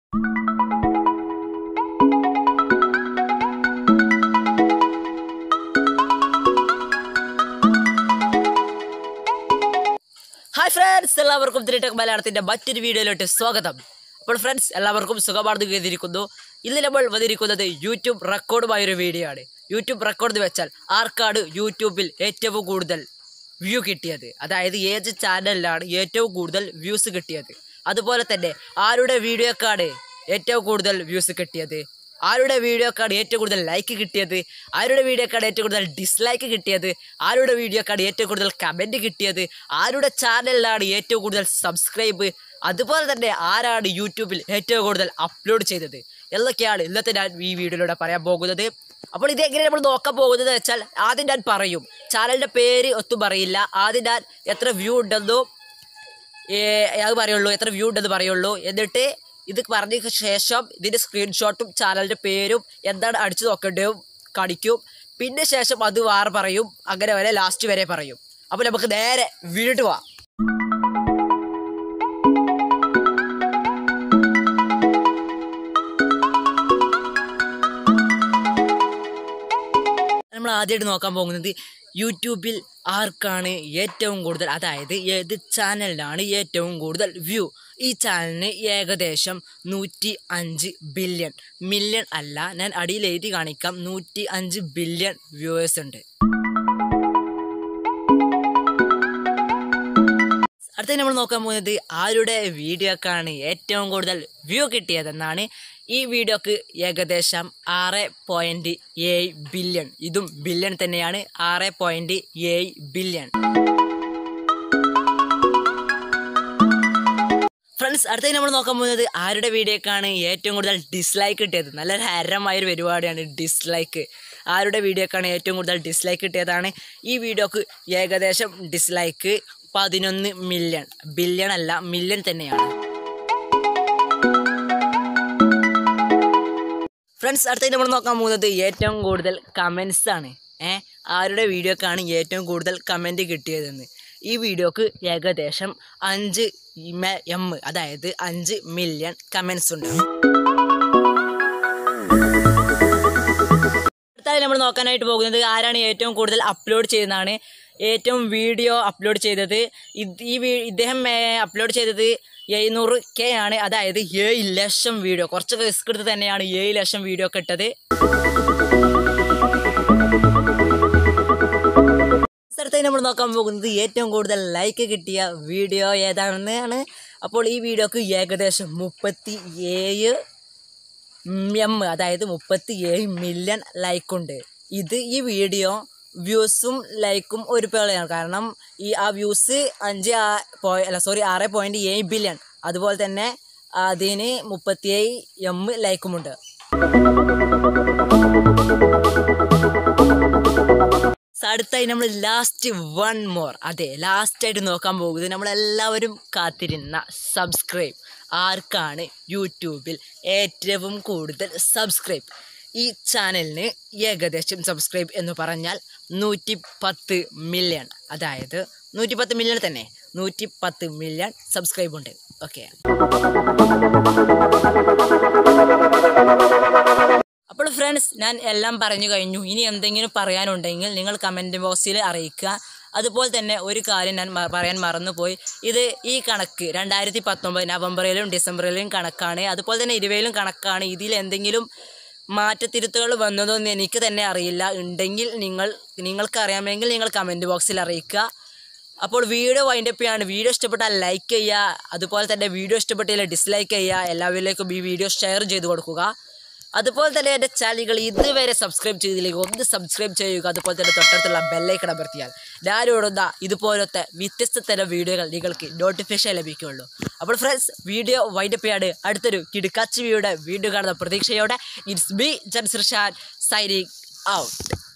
hi friends എല്ലാവർക്കും ത്രീടെക് മലയാളത്തിന്റെ മറ്റൊരു വീഡിയോയിലോട്ട് സ്വാഗതം അപ്പോൾ ഫ്രണ്ട്സ് എല്ലാവർക്കും സുഖമാണെന്ന് കരുതിയിരിക്കുന്നു ഇന്ന് നമ്മൾ വന്നിരിക്കുന്നത് യൂട്യൂബ് റെക്കോർഡുമായ ഒരു വീഡിയോ ആണ് യൂട്യൂബ് റെക്കോർഡ് എന്ന് വെച്ചാൽ ആർക്കാണ് യൂട്യൂബിൽ ഏറ്റവും കൂടുതൽ വ്യൂ കിട്ടിയത് അതായത് ഏത് ചാനലിലാണ് ഏറ്റവും കൂടുതൽ വ്യൂസ് കിട്ടിയത് അതുപോലെ തന്നെ ആരുടെ വീഡിയോക്കാണ് ഏറ്റവും കൂടുതൽ വ്യൂസ് കിട്ടിയത് ആരുടെ വീഡിയോക്കാണ് ഏറ്റവും കൂടുതൽ ലൈക്ക് കിട്ടിയത് ആരുടെ വീഡിയോക്കാണ് ഏറ്റവും കൂടുതൽ ഡിസ്ലൈക്ക് കിട്ടിയത് ആരുടെ വീഡിയോക്കാണ് ഏറ്റവും കൂടുതൽ കമൻറ്റ് കിട്ടിയത് ആരുടെ ചാനലിലാണ് ഏറ്റവും കൂടുതൽ സബ്സ്ക്രൈബ് അതുപോലെ തന്നെ ആരാണ് യൂട്യൂബിൽ ഏറ്റവും കൂടുതൽ അപ്ലോഡ് ചെയ്തത് എന്നൊക്കെയാണ് ഇന്നത്തെ ഞാൻ ഈ വീഡിയോയിലൂടെ പറയാൻ പോകുന്നത് അപ്പോൾ ഇതെങ്ങനെ നമ്മൾ നോക്കാൻ പോകുന്നത് വെച്ചാൽ ആദ്യം ഞാൻ പറയും ചാനലിൻ്റെ പേര് ഒത്തും പറയില്ല ആദ്യം ഞാൻ എത്ര വ്യൂ ഉണ്ടെന്നോ ഏ, അത് പറയുള്ളൂ എത്ര വ്യൂ ഉണ്ടെന്ന് പറയുള്ളൂ എന്നിട്ട് ഇത് പറഞ്ഞ ശേഷം ഇതിൻ്റെ സ്ക്രീൻഷോട്ടും ചാനലിൻ്റെ പേരും എന്താണ് അടിച്ചു നോക്കേണ്ടതും കാണിക്കും പിന്നെ ശേഷം അത് വേറെ പറയും അങ്ങനെ വരെ ലാസ്റ്റ് വരെ പറയും അപ്പോൾ നമുക്ക് നേരെ വീണിട്ട് പോവാം നമ്മൾ ആദ്യമായിട്ട് നോക്കാൻ പോകുന്നത് യൂട്യൂബിൽ ആർക്കാണ് ഏറ്റവും കൂടുതൽ അതായത് ഏത് ചാനലിനാണ് ഏറ്റവും കൂടുതൽ വ്യൂ ഈ ചാനലിന് ഏകദേശം നൂറ്റി അഞ്ച് ബില്യൺ മില്യൺ അല്ല ഞാൻ അടിയിൽ എഴുതി കാണിക്കാം നൂറ്റി അഞ്ച് ബില്യൺ വ്യൂവേഴ്സ് ഉണ്ട് അടുത്ത നമ്മൾ നോക്കാൻ പോകുന്നത് ആരുടെ വീഡിയോക്കാണ് ഏറ്റവും കൂടുതൽ വ്യൂ കിട്ടിയതെന്നാണ് ഈ വീഡിയോക്ക് ഏകദേശം ആറ് പോയിൻറ്റ് ഏഴ് ബില്യൺ ഇതും ബില്യൺ തന്നെയാണ് ആറ് പോയിൻറ്റ് ഏഴ് ബില്യൺ ഫ്രണ്ട്സ് അടുത്തത് നമ്മൾ നോക്കാൻ പോകുന്നത് ആരുടെ വീഡിയോക്കാണ് ഏറ്റവും കൂടുതൽ ഡിസ്ലൈക്ക് കിട്ടിയത് നല്ല ഹരമായൊരു പരിപാടിയാണ് ഡിസ്ലൈക്ക് ആരുടെ വീഡിയോക്കാണ് ഏറ്റവും കൂടുതൽ ഡിസ്ലൈക്ക് കിട്ടിയതാണ് ഈ വീഡിയോക്ക് ഏകദേശം ഡിസ്ലൈക്ക് പതിനൊന്ന് മില്യൺ ബില്യൺ അല്ല മില്യൺ തന്നെയാണ് ഫ്രണ്ട്സ് അടുത്തത് നമ്മൾ നോക്കാൻ പോകുന്നത് ഏറ്റവും കൂടുതൽ കമൻസ് ആണ് ഏ ആരുടെ വീഡിയോക്കാണ് ഏറ്റവും കൂടുതൽ കമൻറ്റ് കിട്ടിയതെന്ന് ഈ വീഡിയോക്ക് ഏകദേശം അഞ്ച് എം അതായത് അഞ്ച് മില്യൺ കമൻസ് ഉണ്ട് അടുത്തായി നമ്മൾ നോക്കാനായിട്ട് പോകുന്നത് ആരാണ് ഏറ്റവും കൂടുതൽ അപ്ലോഡ് ചെയ്യുന്നതാണ് ഏറ്റവും വീഡിയോ അപ്ലോഡ് ചെയ്തത് ഇത് ഈ വീ ഇദ്ദേഹം അപ്ലോഡ് ചെയ്തത് എഴുന്നൂറ് കെ ആണ് അതായത് ഏഴ് ലക്ഷം വീഡിയോ കുറച്ച് റിസ്ക് എടുത്ത് തന്നെയാണ് ഏഴ് ലക്ഷം വീഡിയോ ഒക്കെ ഇട്ടത് സ്ഥലത്തായി നമ്മൾ നോക്കാൻ പോകുന്നത് ഏറ്റവും കൂടുതൽ ലൈക്ക് കിട്ടിയ വീഡിയോ ഏതാണെന്നാണ് അപ്പോൾ ഈ വീഡിയോക്ക് ഏകദേശം മുപ്പത്തി ഏഴ് എം അതായത് മുപ്പത്തി ഏഴ് മില്യൺ ലൈക്കുണ്ട് ഇത് ഈ വീഡിയോ വ്യൂസും ലൈക്കും ഒരുപോലെയാണ് കാരണം ഈ ആ വ്യൂസ് അഞ്ച് ആ- പോയി അല്ല സോറി ആറ് പോയിൻറ്റ് ഏഴ് ബില്യൺ അതുപോലെ തന്നെ അതിന് മുപ്പത്തിയേഴ് എം ലൈക്കുമുണ്ട് അടുത്തായി നമ്മൾ ലാസ്റ്റ് വൺ മോർ അതെ ലാസ്റ്റായിട്ട് നോക്കാൻ പോകുന്നത് നമ്മളെല്ലാവരും കാത്തിരുന്ന സബ്സ്ക്രൈബ് ആർക്കാണ് യൂട്യൂബിൽ ഏറ്റവും കൂടുതൽ സബ്സ്ക്രൈബ് ഈ ചാനലിന് ഏകദേശം സബ്സ്ക്രൈബ് എന്ന് പറഞ്ഞാൽ നൂറ്റി പത്ത് മില്യൺ അതായത് നൂറ്റി പത്ത് മില്യൺ തന്നെ നൂറ്റി പത്ത് മില്യൺ സബ്സ്ക്രൈബ് ഉണ്ട് ഓക്കെ അപ്പോൾ ഫ്രണ്ട്സ് ഞാൻ എല്ലാം പറഞ്ഞു കഴിഞ്ഞു ഇനി എന്തെങ്കിലും പറയാനുണ്ടെങ്കിൽ നിങ്ങൾ കമൻറ്റ് ബോക്സിൽ അറിയിക്കുക അതുപോലെ തന്നെ ഒരു കാര്യം ഞാൻ മ- പറയാൻ മറന്നുപോയി ഇത് ഈ കണക്ക് രണ്ടായിരത്തി പത്തൊമ്പത് നവംബറിലും ഡിസംബറിലും കണക്കാണ് അതുപോലെ തന്നെ ഇരുപതിലും കണക്കാണ് ഇതിൽ എന്തെങ്കിലും മാറ്റത്തിരുത്തുകൾ വന്നതൊന്നും എനിക്ക് തന്നെ അറിയില്ല ഉണ്ടെങ്കിൽ നിങ്ങൾ നിങ്ങൾക്ക് അറിയാമെങ്കിൽ നിങ്ങൾ കമൻറ്റ് ബോക്സിൽ അറിയിക്കുക അപ്പോൾ വീഡിയോ വൈൻഡപ്പ് ചെയ്യാണ് വീഡിയോ ഇഷ്ടപ്പെട്ടാൽ ലൈക്ക് ചെയ്യുക അതുപോലെ തന്നെ വീഡിയോ ഇഷ്ടപ്പെട്ടില്ല ഡിസ്ലൈക്ക് ചെയ്യുക എല്ലാവരിലേക്കും ഈ വീഡിയോ ഷെയർ ചെയ്ത് കൊടുക്കുക അതുപോലെ തന്നെ എൻ്റെ ചാനലുകൾ ഇതുവരെ സബ്സ്ക്രൈബ് ചെയ്തില്ലെങ്കിൽ ഒന്ന് സബ്സ്ക്രൈബ് ചെയ്യുക അതുപോലെ തന്നെ തൊട്ടടുത്തുള്ള ബെല്ലൈക്കൺ അമർത്തിയാൽ ഞാനിടുന്ന ഇതുപോലത്തെ വ്യത്യസ്ത തരം വീഡിയോകൾ നിങ്ങൾക്ക് നോട്ടിഫിക്കേഷൻ ലഭിക്കുകയുള്ളൂ അപ്പോൾ ഫ്രണ്ട്സ് വീഡിയോ വൈൻഡപ്പ് ചെയ്യാണ് അടുത്തൊരു കിടുക്കാച്ചി വീഡിയോ വീഡിയോ കാണുന്ന പ്രതീക്ഷയോടെ it's B Jansirshan signing out